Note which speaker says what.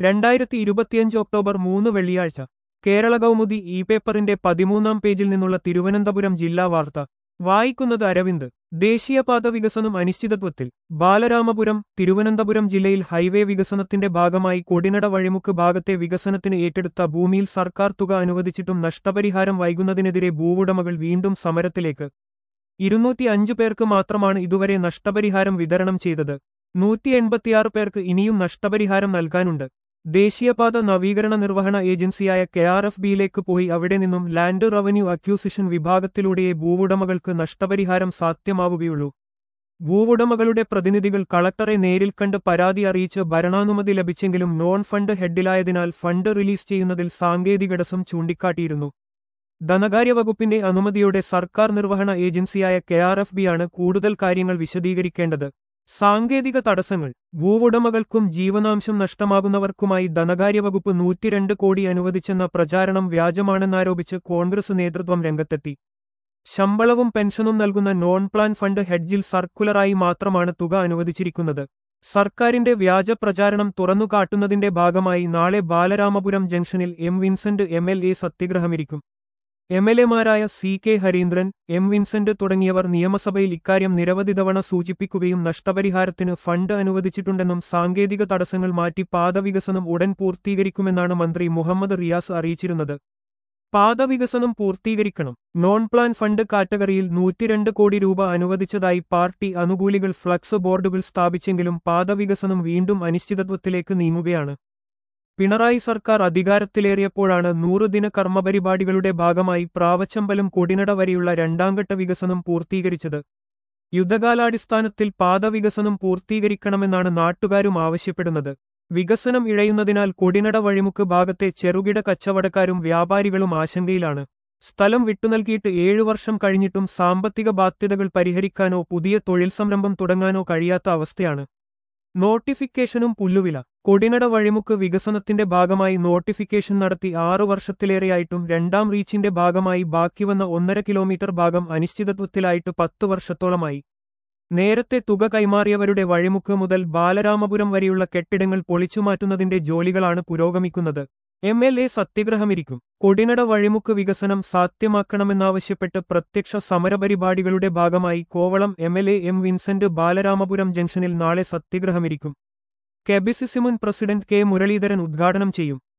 Speaker 1: രണ്ടായിരത്തി ഇരുപത്തിയഞ്ച് ഒക്ടോബർ മൂന്ന് വെള്ളിയാഴ്ച കേരള കൗമുദി ഇ പേപ്പറിന്റെ പതിമൂന്നാം പേജിൽ നിന്നുള്ള തിരുവനന്തപുരം ജില്ലാ വാർത്ത വായിക്കുന്നത് അരവിന്ദ് ദേശീയപാത വികസനം അനിശ്ചിതത്വത്തിൽ ബാലരാമപുരം തിരുവനന്തപുരം ജില്ലയിൽ ഹൈവേ വികസനത്തിന്റെ ഭാഗമായി കൊടിനട വഴിമുക്ക് ഭാഗത്തെ വികസനത്തിന് ഏറ്റെടുത്ത ഭൂമിയിൽ സർക്കാർ തുക അനുവദിച്ചിട്ടും നഷ്ടപരിഹാരം വൈകുന്നതിനെതിരെ ഭൂവുടമകൾ വീണ്ടും സമരത്തിലേക്ക് ഇരുന്നൂറ്റി അഞ്ചു പേർക്ക് മാത്രമാണ് ഇതുവരെ നഷ്ടപരിഹാരം വിതരണം ചെയ്തത് നൂറ്റി എൺപത്തിയാറ് പേർക്ക് ഇനിയും നഷ്ടപരിഹാരം നൽകാനുണ്ട് ദേശീയപാത നവീകരണ നിർവഹണ ഏജൻസിയായ കെ ആർ എഫ് ബിയിലേക്ക് പോയി അവിടെ നിന്നും ലാൻഡ് റവന്യൂ അക്യൂസിഷൻ വിഭാഗത്തിലൂടെയേ ഭൂവുടമകൾക്ക് നഷ്ടപരിഹാരം സാധ്യമാവുകയുള്ളൂ ഭൂവുടമകളുടെ പ്രതിനിധികൾ കളക്ടറെ നേരിൽ കണ്ട് പരാതി അറിയിച്ച് ഭരണാനുമതി ലഭിച്ചെങ്കിലും നോൺ ഫണ്ട് ഹെഡിലായതിനാൽ ഫണ്ട് റിലീസ് ചെയ്യുന്നതിൽ സാങ്കേതിക തടസ്സം ചൂണ്ടിക്കാട്ടിയിരുന്നു ധനകാര്യ വകുപ്പിന്റെ അനുമതിയോടെ സർക്കാർ നിർവഹണ ഏജൻസിയായ കെ ആർ എഫ് ബിയാണ് കൂടുതൽ കാര്യങ്ങൾ വിശദീകരിക്കേണ്ടത് സാങ്കേതിക തടസ്സങ്ങൾ ഭൂവുടമകൾക്കും ജീവനാംശം നഷ്ടമാകുന്നവർക്കുമായി ധനകാര്യ വകുപ്പ് നൂറ്റിരണ്ട് കോടി അനുവദിച്ചെന്ന പ്രചാരണം വ്യാജമാണെന്നാരോപിച്ച് കോൺഗ്രസ് നേതൃത്വം രംഗത്തെത്തി ശമ്പളവും പെൻഷനും നൽകുന്ന നോൺ പ്ലാൻ ഫണ്ട് ഹെഡ്ജിൽ സർക്കുലറായി മാത്രമാണ് തുക അനുവദിച്ചിരിക്കുന്നത് സർക്കാരിന്റെ വ്യാജ പ്രചാരണം തുറന്നുകാട്ടുന്നതിന്റെ ഭാഗമായി നാളെ ബാലരാമപുരം ജംഗ്ഷനിൽ M Vincent M L A സത്യഗ്രഹമിരിക്കും എം എൽ എമാരായ C K Hareendran M Vincent തുടങ്ങിയവർ നിയമസഭയിൽ ഇക്കാര്യം നിരവധി തവണ സൂചിപ്പിക്കുകയും നഷ്ടപരിഹാരത്തിന് ഫണ്ട് അനുവദിച്ചിട്ടുണ്ടെന്നും സാങ്കേതിക തടസ്സങ്ങൾ മാറ്റി പാതവികസനം ഉടൻ പൂർത്തീകരിക്കുമെന്നാണ് മന്ത്രി മുഹമ്മദ് റിയാസ് അറിയിച്ചിരുന്നത് പാതവികസനം പൂർത്തീകരിക്കണം നോൺ പ്ലാൻ ഫണ്ട് കാറ്റഗറിയിൽ നൂറ്റിരണ്ട് കോടി രൂപ അനുവദിച്ചതായി പാർട്ടി അനുകൂലികൾ ഫ്ലക്സ് ബോർഡുകൾ സ്ഥാപിച്ചെങ്കിലും പാതവികസനം വീണ്ടും അനിശ്ചിതത്വത്തിലേക്ക് നീങ്ങുകയാണ് പിണറായി സർക്കാർ അധികാരത്തിലേറിയപ്പോഴാണ് നൂറുദിന കർമ്മപരിപാടികളുടെ ഭാഗമായി പ്രാവച്ചമ്പലം കൊടിനട വരെയുള്ള രണ്ടാംഘട്ട വികസനം പൂർത്തീകരിച്ചത് യുദ്ധകാലാടിസ്ഥാനത്തിൽ പാതവികസനം പൂർത്തീകരിക്കണമെന്നാണ് നാട്ടുകാരും ആവശ്യപ്പെടുന്നത് വികസനം ഇഴയുന്നതിനാൽ കൊടിനട വഴിമുക്ക് ഭാഗത്തെ ചെറുകിട കച്ചവടക്കാരും വ്യാപാരികളും ആശങ്കയിലാണ് സ്ഥലം വിട്ടുനൽകിയിട്ട് ഏഴു വർഷം കഴിഞ്ഞിട്ടും സാമ്പത്തിക ബാധ്യതകൾ പരിഹരിക്കാനോ പുതിയ തൊഴിൽ സംരംഭം തുടങ്ങാനോ കഴിയാത്ത അവസ്ഥയാണ് നോട്ടിഫിക്കേഷനും പുല്ലുവില കൊടിനട വഴിമുക്ക് വികസനത്തിന്റെ ഭാഗമായി നോട്ടിഫിക്കേഷൻ നടത്തി ആറു വർഷത്തിലേറെയായിട്ടും രണ്ടാം റീച്ചിന്റെ ഭാഗമായി ബാക്കിവന്ന ഒന്നര കിലോമീറ്റർ ഭാഗം അനിശ്ചിതത്വത്തിലായിട്ട് പത്തു വർഷത്തോളമായി നേരത്തെ തുക കൈമാറിയവരുടെ വഴിമുക്ക് മുതൽ ബാലരാമപുരം വരെയുള്ള കെട്ടിടങ്ങൾ പൊളിച്ചുമാറ്റുന്നതിന്റെ ജോലികളാണ് പുരോഗമിക്കുന്നത് എം എൽ എ സത്യഗ്രഹമിരിക്കും കൊടിനട വഴിമുക്ക് വികസനം സാധ്യമാക്കണമെന്നാവശ്യപ്പെട്ട് പ്രത്യക്ഷ സമരപരിപാടികളുടെ ഭാഗമായി Kovalam M L A M Vincent Balaramapuram ജംഗ്ഷനിൽ നാളെ സത്യഗ്രഹമിരിക്കും കെബിസിസി മുൻ പ്രസിഡന്റ് കെ മുരളീധരൻ ഉദ്ഘാടനം ചെയ്യും